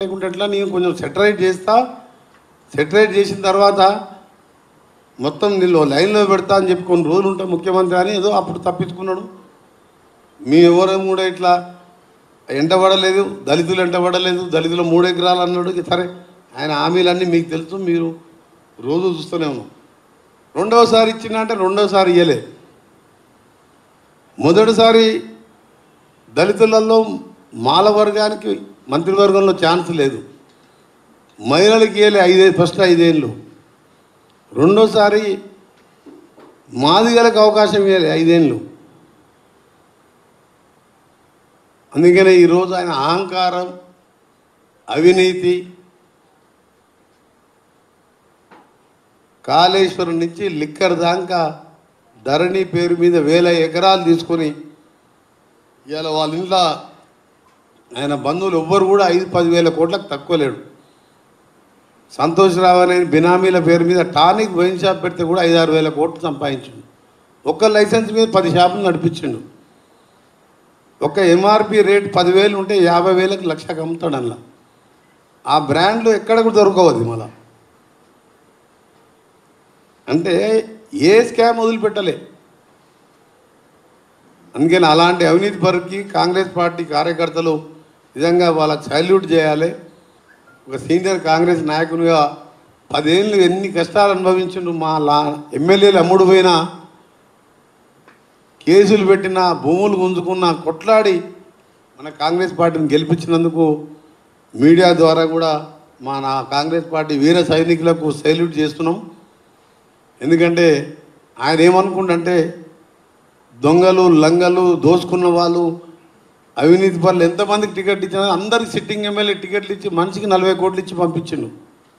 లేకుంటే ఎట్లా నేను కొంచెం సెటరైట్ చేస్తా సెటరైట్ చేసిన తర్వాత మొత్తం నీళ్ళు లైన్లో పెడతా అని చెప్పి కొన్ని రోజులు ఉంటే ముఖ్యమంత్రి అని ఏదో అప్పుడు తప్పించుకున్నాడు మీ ఎవరు కూడా ఇట్లా ఎంటబడలేదు దళితులు ఎంటబడలేదు దళితులు మూడు ఎకరాలు అన్నాడు ఇక సరే ఆయన హామీలన్నీ మీకు తెలుసు మీరు రోజు చూస్తూనే ఉన్నాం రెండవసారి ఇచ్చిన అంటే రెండవసారి ఇయ్యలే మొదటిసారి దళితులలో మాల వర్గానికి మంత్రివర్గంలో ఛాన్స్ లేదు మహిళలకి ఇయ్యలే ఐదే ఫస్ట్ ఐదేళ్ళు రెండోసారి మాదిగలకు అవకాశం ఇవ్వాలి ఐదేళ్ళు అందుకనే ఈరోజు ఆయన అహంకారం అవినీతి కాళేశ్వరం నుంచి లిక్కర్ దాకా ధరణి పేరు మీద వేల ఎకరాలు తీసుకొని ఇవాళ వాళ్ళ ఇంట్లో ఆయన బంధువులు ఎవ్వరు కూడా ఐదు పదివేల కోట్లకు తక్కువ లేడు సంతోష్ రావు అనే బినామీల పేరు మీద టానిక్ వైన్ షాప్ పెడితే కూడా ఐదు ఆరు వేల కోట్లు సంపాదించిండు ఒక్క లైసెన్స్ మీద పది షాపులు నడిపించిండు ఒక ఎంఆర్పి రేట్ పదివేలు ఉంటే యాభై వేలకు లక్షకు అమ్ముతాడు అందులో ఆ బ్రాండ్లు ఎక్కడ కూడా దొరకవు అది మళ్ళా అంటే ఏ స్కామ్ వదిలిపెట్టలే అందుకని అలాంటి అవినీతి పరుకి కాంగ్రెస్ పార్టీ కార్యకర్తలు నిజంగా వాళ్ళకి సల్యూట్ చేయాలి ఒక సీనియర్ కాంగ్రెస్ నాయకునిగా పదేళ్ళు ఎన్ని కష్టాలు అనుభవించిండు మా లా ఎమ్మెల్యేలు అమ్ముడు పోయినా కేసులు పెట్టిన భూములు గుంజుకున్న కొట్లాడి మన కాంగ్రెస్ పార్టీని గెలిపించినందుకు మీడియా ద్వారా కూడా మా నా కాంగ్రెస్ పార్టీ వీర సైనికులకు సైల్యూట్ చేస్తున్నాం ఎందుకంటే ఆయన ఏమనుకుంటే దొంగలు లంగలు దోసుకున్న వాళ్ళు అవినీతి పనులు ఎంతమందికి టికెట్ ఇచ్చినా అందరికి సిట్టింగ్ ఎమ్మెల్యే టికెట్లు ఇచ్చి మనిషికి నలభై కోట్లు ఇచ్చి పంపించిండు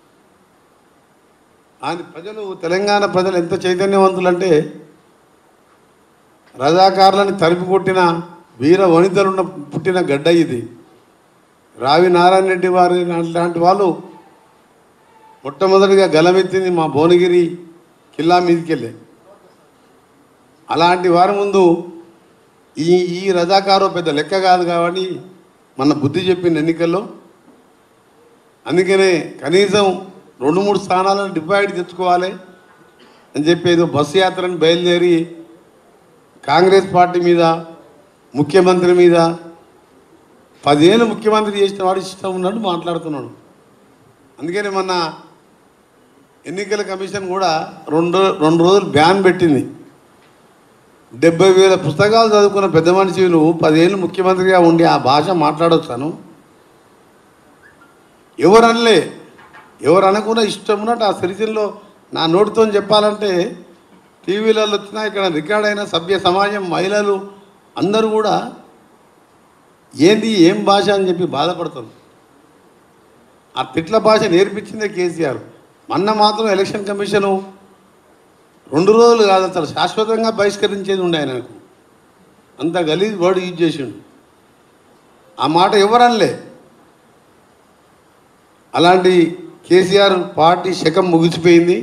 ఆయన ప్రజలు తెలంగాణ ప్రజలు ఎంత చైతన్యవంతులంటే రజాకారులని తరిమి కొట్టిన వీర వనితలున్న పుట్టిన గడ్డ ఇది రావి నారాయణ రెడ్డి వారి లాంటి వాళ్ళు మొట్టమొదటిగా గలమెత్తింది మా భువనగిరి కిల్లా మీదకెళ్ళే అలాంటి వారి ముందు ఈ ఈ రజాకారో పెద్ద లెక్క కాదు కాబట్టి మన బుద్ధి చెప్పిన ఎన్నికల్లో అందుకనే కనీసం రెండు మూడు స్థానాలను డివైడ్ తెచ్చుకోవాలి అని చెప్పి ఏదో బస్సు యాత్రను బయలుదేరి కాంగ్రెస్ పార్టీ మీద ముఖ్యమంత్రి మీద పదేళ్ళు ముఖ్యమంత్రి చేసిన వాడు ఇష్టం ఉన్నట్టు మాట్లాడుతున్నాడు అందుకని మొన్న ఎన్నికల కమిషన్ కూడా రెండు రెండు రోజులు బ్యాన్ పెట్టింది డెబ్బై వేల పుస్తకాలు చదువుకున్న పెద్ద మనిషి నువ్వు పదేళ్ళు ముఖ్యమంత్రిగా ఉండి ఆ భాష మాట్లాడొచ్చాను ఎవరు అనలే ఎవరు అనకుండా ఇష్టం ఉన్నట్టు ఆ సిరిసిల్లో నా నోటితో చెప్పాలంటే టీవీలలో వచ్చినా ఇక్కడ రికార్డ్ అయిన సభ్య సమాజం మహిళలు అందరూ కూడా ఏంది ఏం భాష అని చెప్పి బాధపడతారు ఆ తిట్ల భాష నేర్పించిందే కేసీఆర్ మొన్న మాత్రం ఎలక్షన్ కమిషను రెండు రోజులు కాదు అసలు శాశ్వతంగా బహిష్కరించేది ఉండే ఆయనకు అంత గలీజ్ వర్డ్ యూజ్ చేసిండు ఆ మాట ఎవరనలే అలాంటి కేసీఆర్ పార్టీ శకం ముగిసిపోయింది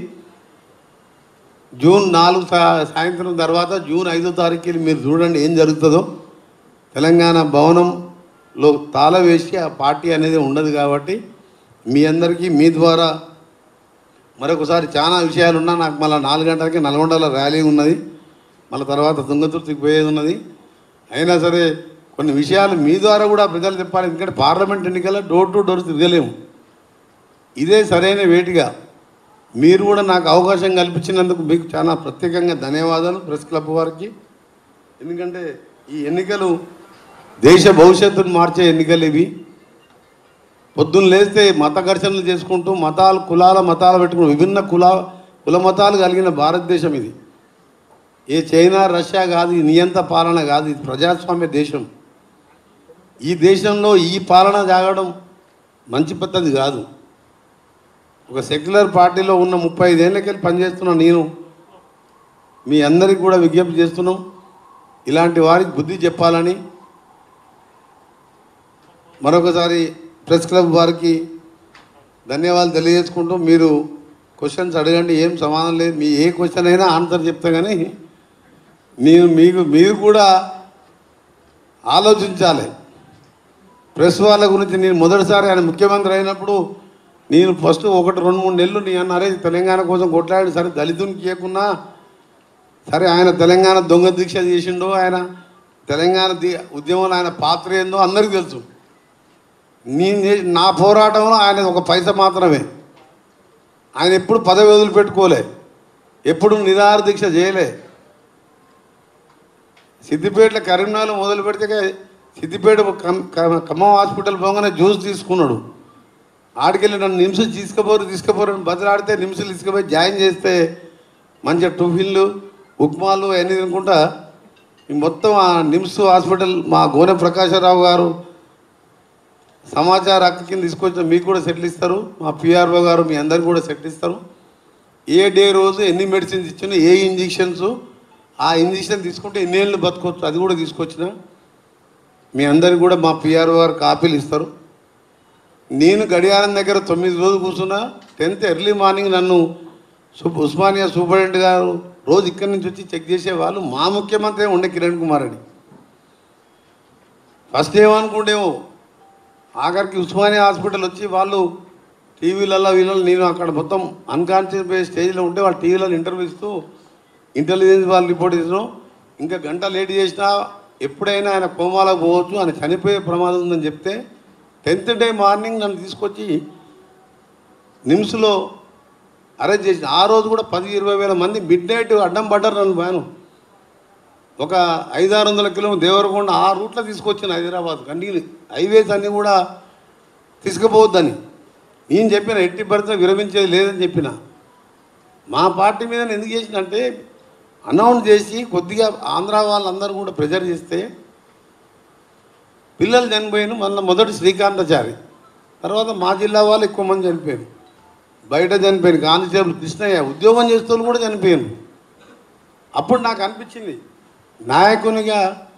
జూన్ నాలుగు సా- సాయంత్రం తర్వాత జూన్ ఐదో తారీఖు మీరు చూడండి ఏం జరుగుతుందో తెలంగాణ భవనంలో తాళ వేసి ఆ పార్టీ అనేది ఉండదు కాబట్టి మీ అందరికీ మీ ద్వారా మరొకసారి చాలా విషయాలు ఉన్నా నాకు మళ్ళీ నాలుగు గంటలకి నల్గొండలో ర్యాలీ ఉన్నది మళ్ళీ తర్వాత తుంగతుర్తికి పోయేది ఉన్నది అయినా సరే కొన్ని విషయాలు మీ ద్వారా కూడా ప్రజలు చెప్పాలి ఎందుకంటే పార్లమెంట్ ఎన్నికల్లో డోర్ టు డోర్ తిరగలేము ఇదే సరైన వేటిగా మీరు కూడా నాకు అవకాశం కల్పించినందుకు మీకు చాలా ప్రత్యేకంగా ధన్యవాదాలు ప్రెస్ క్లబ్ వారికి ఎందుకంటే ఈ ఎన్నికలు దేశ భవిష్యత్తును మార్చే ఎన్నికలు ఇవి పొద్దున్న లేస్తే మత ఘర్షణలు చేసుకుంటూ మతాలు కులాల మతాలు పెట్టుకుని విభిన్న కుల కుల మతాలు కలిగిన భారతదేశం ఇది ఏ చైనా రష్యా కాదు ఇది నియంత పాలన కాదు ఇది ప్రజాస్వామ్య దేశం ఈ దేశంలో ఈ పాలన జాగడం మంచి పద్ధతి కాదు ఒక సెక్యులర్ పార్టీలో ఉన్న ముప్పై ఐదేళ్ళకెళ్ళి పనిచేస్తున్న నేను మీ అందరికి కూడా విజ్ఞప్తి చేస్తున్నాం ఇలాంటి వారికి బుద్ధి చెప్పాలని మరొకసారి ప్రెస్ క్లబ్ వారికి ధన్యవాదాలు తెలియజేసుకుంటూ మీరు క్వశ్చన్స్ అడగండి ఏం సమాధానం లేదు మీ ఏ క్వశ్చన్ అయినా ఆన్సర్ చెప్తా కానీ నేను మీకు మీరు కూడా ఆలోచించాలి ప్రెస్ వాళ్ళ గురించి నేను మొదటిసారి ఆయన ముఖ్యమంత్రి అయినప్పుడు నేను ఫస్ట్ ఒకటి రెండు మూడు నెలలు నీ అన్నారే తెలంగాణ కోసం కొట్లాడి సరే దళితునికి ఇవ్వకున్నా సరే ఆయన తెలంగాణ దొంగ దీక్ష చేసిండో ఆయన తెలంగాణ ది ఉద్యమంలో ఆయన పాత్ర ఏందో అందరికీ తెలుసు నేను చే- నా పోరాటంలో ఆయన ఒక పైస మాత్రమే ఆయన ఎప్పుడు పదవి వదిలిపెట్టుకోలే ఎప్పుడు నిరాహార దీక్ష చేయలే సిద్దిపేటలో కరీంనగర్లో మొదలు పెడితే సిద్దిపేట కమ్- కమ్- ఖమ్మం హాస్పిటల్ పోగానే జ్యూస్ తీసుకున్నాడు ఆడికెళ్ళి నన్ను నిమ్స్ తీసుకుపోరు తీసుకుపోరు అని బదిలాడితే నిమ్స్లు తీసుకుపోయి జాయిన్ చేస్తే మంచిగా టిఫిన్లు ఉప్మాలు అన్నీ తినుకుంటా ఈ మొత్తం ఆ నిమ్స్ హాస్పిటల్ మా గోనె ప్రకాశరావు గారు సమాచార హక్కు కింద తీసుకొచ్చిన మీకు కూడా సెటిల్ ఇస్తారు మా పిఆర్ఓ గారు మీ అందరికి కూడా సెటిల్ ఇస్తారు ఏ డే రోజు ఎన్ని మెడిసిన్స్ ఇచ్చినా ఏ ఇంజెక్షన్స్ ఆ ఇంజెక్షన్ తీసుకుంటే ఎన్నేళ్ళు బతకొచ్చు అది కూడా తీసుకొచ్చిన మీ అందరికి కూడా మా పిఆర్ఓ గారు కాపీలు ఇస్తారు నేను గడియారం దగ్గర తొమ్మిది రోజులు కూర్చున్నా టెన్త్ ఎర్లీ మార్నింగ్ నన్ను సూప్ ఉస్మానియా సూపరింటెండెంట్ గారు రోజు ఇక్కడి నుంచి వచ్చి చెక్ చేసేవాళ్ళు మా ముఖ్యమంత్రి ఉండే కిరణ్ కుమార్ అని ఫస్ట్ ఏమనుకుంటేమో ఆఖరికి ఉస్మానియా హాస్పిటల్ వచ్చి వాళ్ళు టీవీలలో వీళ్ళలో నేను అక్కడ మొత్తం అన్కాన్షియస్ పోయే స్టేజ్లో ఉంటే వాళ్ళు టీవీలలో ఇంటర్వ్యూ ఇస్తూ ఇంటెలిజెన్స్ వాళ్ళు రిపోర్ట్ ఇస్తున్నాం ఇంకా గంట లేట్ చేసినా ఎప్పుడైనా ఆయన కోమాలకు పోవచ్చు ఆయన చనిపోయే ప్రమాదం ఉందని చెప్తే టెన్త్ డే మార్నింగ్ నన్ను తీసుకొచ్చి నిమ్స్లో అరెస్ట్ చేసిన ఆ రోజు కూడా పది ఇరవై వేల మంది మిడ్ నైట్ అడ్డం పడ్డారు నన్ను బాను ఒక ఐదారు వందల కిలో దేవరకొండ ఆ రూట్లో తీసుకొచ్చిన హైదరాబాద్ అన్ని హైవేస్ అన్నీ కూడా తీసుకుపోవద్దని నేను చెప్పిన ఎట్టి పరిస్థితుల్లో విరమించేది లేదని చెప్పిన మా పార్టీ మీద నేను ఎందుకు చేసినంటే అనౌన్స్ చేసి కొద్దిగా ఆంధ్ర వాళ్ళందరూ కూడా ప్రెజర్ చేస్తే పిల్లలు చనిపోయిన మళ్ళీ మొదటి శ్రీకాంతాచారి తర్వాత మా జిల్లా వాళ్ళు ఎక్కువ మంది చనిపోయారు బయట చనిపోయారు కానిస్టేబుల్ కృష్ణయ్య ఉద్యోగం చేస్తూ వాళ్ళు కూడా చనిపోయారు అప్పుడు నాకు అనిపించింది నాయకునిగా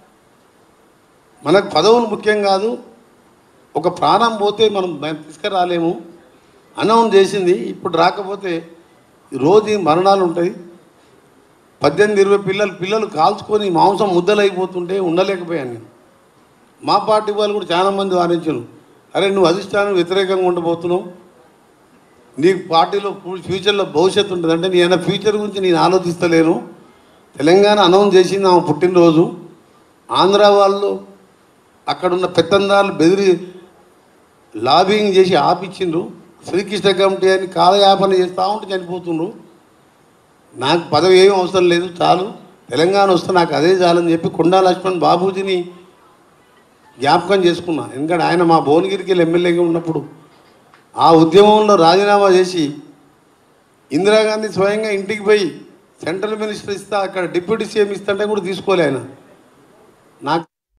మనకు పదవులు ముఖ్యం కాదు ఒక ప్రాణం పోతే మనం బయ- తీసుకురాలేము అనౌన్స్ చేసింది ఇప్పుడు రాకపోతే రోజు ఈ మరణాలు ఉంటాయి పద్దెనిమిది ఇరవై పిల్లలు పిల్లలు కాల్చుకొని మాంసం ముద్దలైపోతుంటే ఉండలేకపోయాను నేను మా పార్టీ వాళ్ళు కూడా చాలామంది వారించారు అరే నువ్వు అధిష్టానం వ్యతిరేకంగా ఉండబోతున్నావు నీకు పార్టీలో ఫు- ఫ్యూచర్లో భవిష్యత్తు ఉంటుంది అంటే నేను ఫ్యూచర్ గురించి నేను ఆలోచిస్తలేను తెలంగాణ అనౌన్స్ చేసింది ఆమె పుట్టినరోజు ఆంధ్ర వాళ్ళు అక్కడున్న పెత్తందారులు బెదిరి లాబింగ్ చేసి ఆపిచ్చిండ్రు శ్రీకృష్ణ కమిటీ అని కాలయాపన చేస్తూ ఉంటే చనిపోతుండ్రు నాకు పదవి ఏమీ అవసరం లేదు చాలు తెలంగాణ వస్తే నాకు అదే చాలని చెప్పి కొండా లక్ష్మణ్ బాబూజీని జ్ఞాపకం చేసుకున్నా ఎందుకంటే ఆయన మా భువనగిరికి వెళ్ళి ఎమ్మెల్యేగా ఉన్నప్పుడు ఆ ఉద్యమంలో రాజీనామా చేసి ఇందిరాగాంధీ స్వయంగా ఇంటికి పోయి సెంట్రల్ మినిస్టర్ ఇస్తా అక్కడ డిప్యూటీ సీఎం ఇస్తుంటే కూడా తీసుకోలే ఆయన నాకు